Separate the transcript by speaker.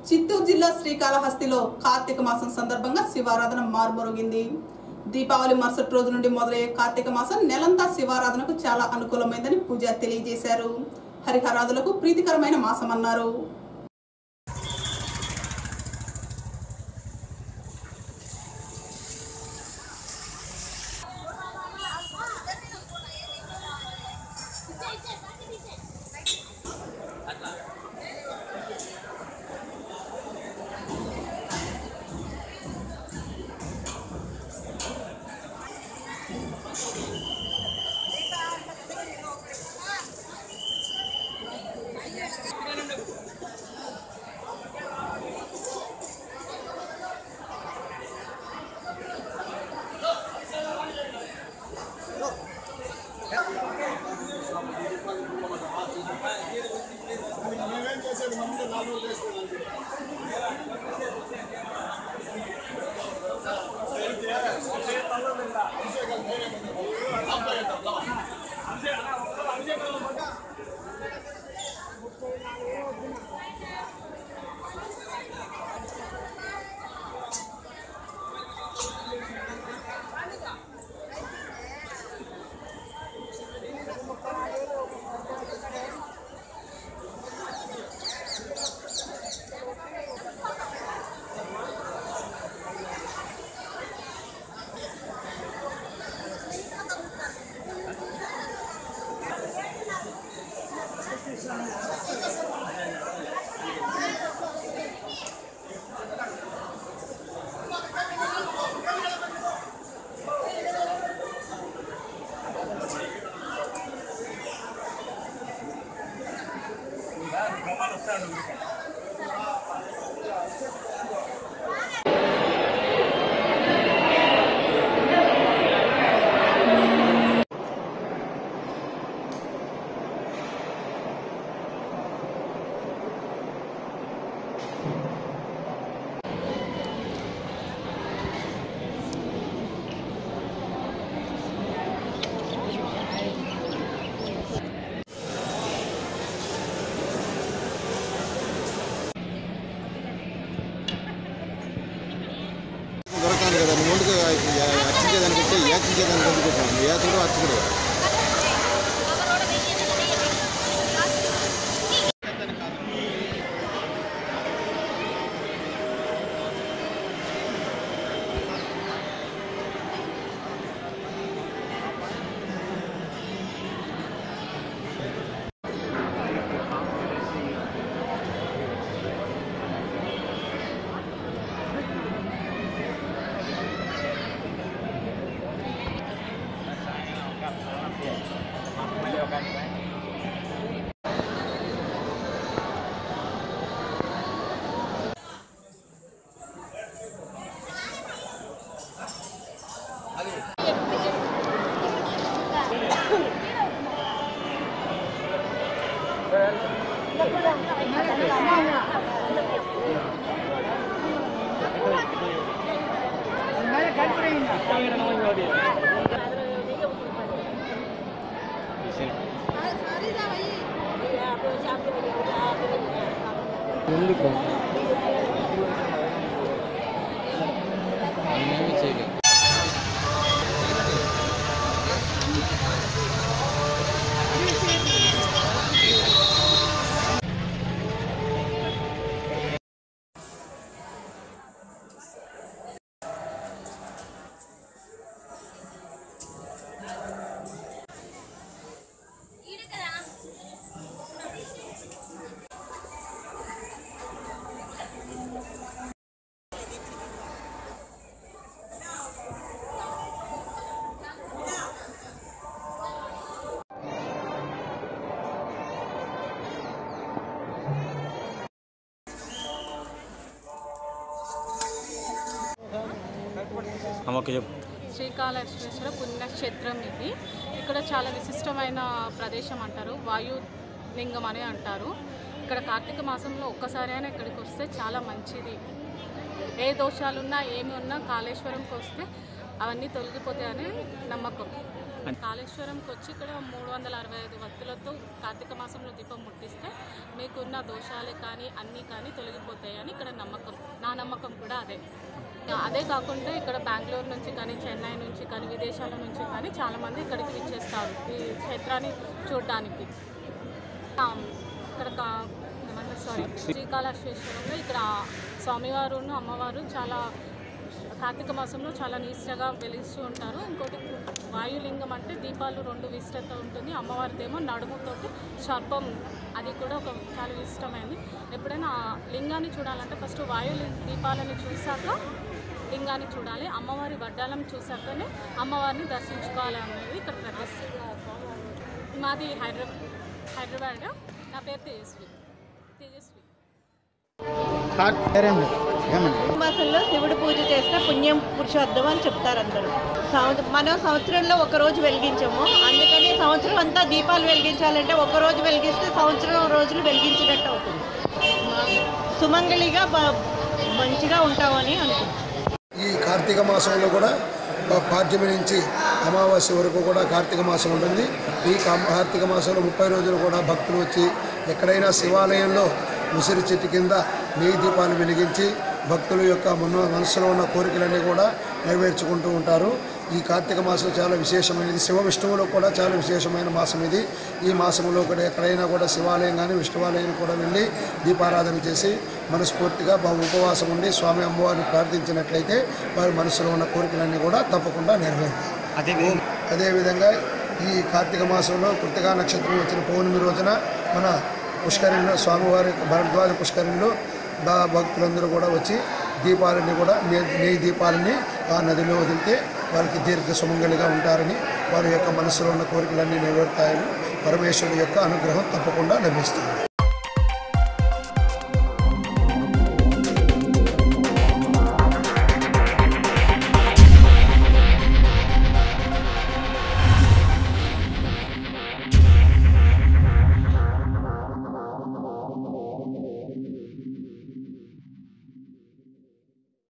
Speaker 1: చిత్తూరు జిల్లా శ్రీకాళహస్తిలో కార్తీక మాసం సందర్భంగా శివారాధన మారుమరుగింది దీపావళి మరుసటి రోజు నుండి మొదలయ్యే కార్తీక మాసం నెలంతా శివారాధనకు చాలా అనుకూలమైందని పూజ తెలియజేశారు హరిహరాదులకు ప్రీతికరమైన మాసం అన్నారు
Speaker 2: దొరకాలి కదా నువ్వు ముందుకు అర్చించేదానికంటే యాచించేదానికి అందుకుంటున్నాను యాచుడు అర్చకుడు ఎందుకు
Speaker 3: ఓకే చెప్పు
Speaker 4: శ్రీకాళహస్తీశ్వర పుణ్యక్షేత్రం ఇది ఇక్కడ చాలా విశిష్టమైన ప్రదేశం అంటారు వాయు లింగం అని అంటారు ఇక్కడ కార్తీక మాసంలో ఒక్కసారి అయినా ఇక్కడికి వస్తే చాలా మంచిది ఏ దోషాలున్నా ఏమి ఉన్నా కాళేశ్వరంకి వస్తే అవన్నీ తొలగిపోతాయని నమ్మకం కాళేశ్వరంకి వచ్చి ఇక్కడ మూడు వందల అరవై ఐదు భక్తులతో కార్తీక మాసంలో దీపం ముట్టిస్తే మీకున్న దోషాలే కానీ అన్నీ కానీ తొలగిపోతాయని ఇక్కడ నమ్మకం నా నమ్మకం కూడా అదే అదే కాకుండా ఇక్కడ బెంగళూరు నుంచి కానీ చెన్నై నుంచి కానీ విదేశాల నుంచి కానీ చాలామంది ఇక్కడికి విచ్చేస్తారు ఈ క్షేత్రాన్ని చూడడానికి ఆ, ఇక్కడ కా- ఏమంటారు సారీ శ్రీకాళహస్తీశ్వరంలో ఇక్కడ స్వామివారును అమ్మవారు చాలా కార్తీక మాసంలో చాలా నిష్టగా వెలిస్తూ ఉంటారు ఇంకోటి వాయులింగం అంటే దీపాలు రెండు విష్టత ఉంటుంది అమ్మవారిదేమో నడుముతోటి సర్పం అది కూడా ఒక చాలా ఇష్టమైంది ఎప్పుడైనా ఆ లింగాన్ని చూడాలంటే ఫస్ట్ వాయు దీపాలను చూశాక లింగాన్ని చూడాలి అమ్మవారి వడ్డాలం చూశాకనే అమ్మవారిని దర్శించుకోవాలి అనేది ఇక్కడ ప్రతిష్ట మాది హైదరాబాద్ హైదరాబాద్ నా పేరు తేజస్వి తేజస్వి
Speaker 5: మాసంలో శివుడు పూజ చేస్తే పుణ్యం పురుషోత్తమం అని చెప్తారు అందరూ సంవ- మనం సంవత్సరంలో ఒక రోజు వెలిగించము అందుకని సంవత్సరం అంతా దీపాలు వెలిగించాలంటే ఒక రోజు వెలిగిస్తే సంవత్సరం రోజులు వెలిగించినట్టు అవుతుంది సుమంగళిగా బ- మంచిగా ఉంటామని అనుకుంటున్నాం
Speaker 6: ఈ కార్తీక మాసంలో కూడా ప- పాడ్యమి నుంచి అమావాస్య వరకు కూడా కార్తీక మాసం ఉంటుంది ఈ కా- కార్తీక మాసంలో ముప్పై రోజులు కూడా భక్తులు వచ్చి ఎక్కడైనా శివాలయంలో ఉసిరి చెట్టు కింద నెయ్యి దీపాలు వెలిగించి భక్తుల యొక్క మన మనసులో ఉన్న కోరికలన్నీ కూడా నెరవేర్చుకుంటూ ఉంటారు ఈ కార్తీక మాసం చాలా విశేషమైనది శివ విష్ణువులో కూడా చాలా విశేషమైన మాసం ఇది ఈ మాసంలో కూడా ఎక్కడైనా కూడా శివాలయం కానీ విష్ణువాలయం కూడా వెళ్ళి దీపారాధన చేసి మనస్ఫూర్తిగా బా ఉపవాసం ఉండి స్వామి అమ్మవారిని ప్రార్థించినట్లయితే వారి మనసులో ఉన్న కోరికలన్నీ కూడా తప్పకుండా నెరవేరుతాయి అదేవిధంగా ఈ కార్తీక మాసంలో కృతికా నక్షత్రం వచ్చిన పౌర్ణమి రోజున మన పుష్కరిణిలో స్వామివారి యొక్క భరద్వాజ పుష్కరిణిలో దా భక్తులందరూ కూడా వచ్చి దీపాలని కూడా నే- నెయ్యి దీపాలని ఆ నదిలో వదిలితే వారికి దీర్ఘ సుమంగళిగా ఉంటారని వారి యొక్క మనసులో ఉన్న కోరికలన్నీ నెరవేరుతాయని పరమేశ్వరుడి యొక్క అనుగ్రహం తప్పకుండా లభిస్తుంది